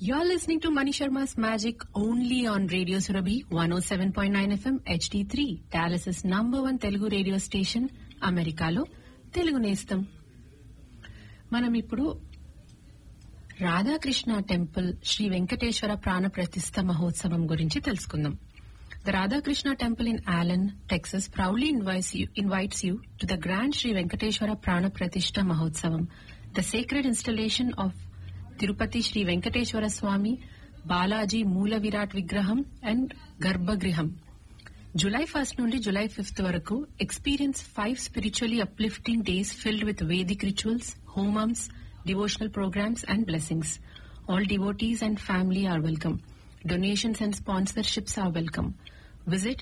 You're listening to Mani Sharma's Magic only on Radio Surabhi 107.9 FM HD3, Dallas's number one Telugu radio station, అమెరికాలో తెలుగు నేస్తం మనం ఇప్పుడు Radhakrishna temple Shri Venkateswara ప్రాణ ప్రతిష్ఠ మహోత్సవం గురించి తెలుసుకుందాం The Radhakrishna Temple in Allen, Texas proudly invites you, invites you to the Grand Sri Venkateshwara Prana Pratishta Mahotsavam, the sacred installation of Tirupati Sri Venkateshwara Swami, Balaji Moola Virat Vigraham and Garbhagriham. July first నుండి July fifth వరకు experience five spiritually uplifting days filled with Vedic rituals homams devotional programs and blessings all devotees and family are welcome donations and sponsorships are welcome visit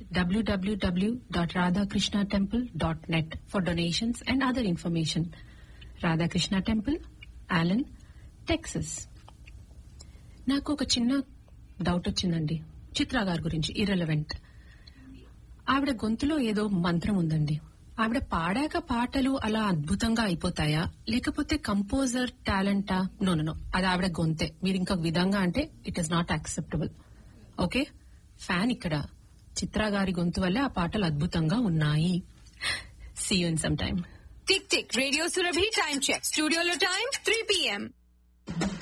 www.radhakrishnatemples.net for donations and other information. Radhakrishna temple Allen Texas నాకు ఒక చిన్న doubt వచ్చిందండి చిత్ర గారి గురించి irrelevant ఆవిడ గొంతులో ఏదో మంత్రం ఉందండి ఆవిడ పాడాక పాటలు అలా అద్భుతంగా అయిపోతాయా లేకపోతే కంపోజర్ టాలెంటా నో నో అది ఆవిడ గొంతే మీరు ఇంకొక విధంగా అంటే it is not acceptable okay fan ఇక్కడ చిత్ర గారి గొంతు వల్లే ఆ పాటలు అద్భుతంగా ఉన్నాయి see you in some time tick tick radio Surabhi time check స్టూడియోలో టైం త్రీ పిఎం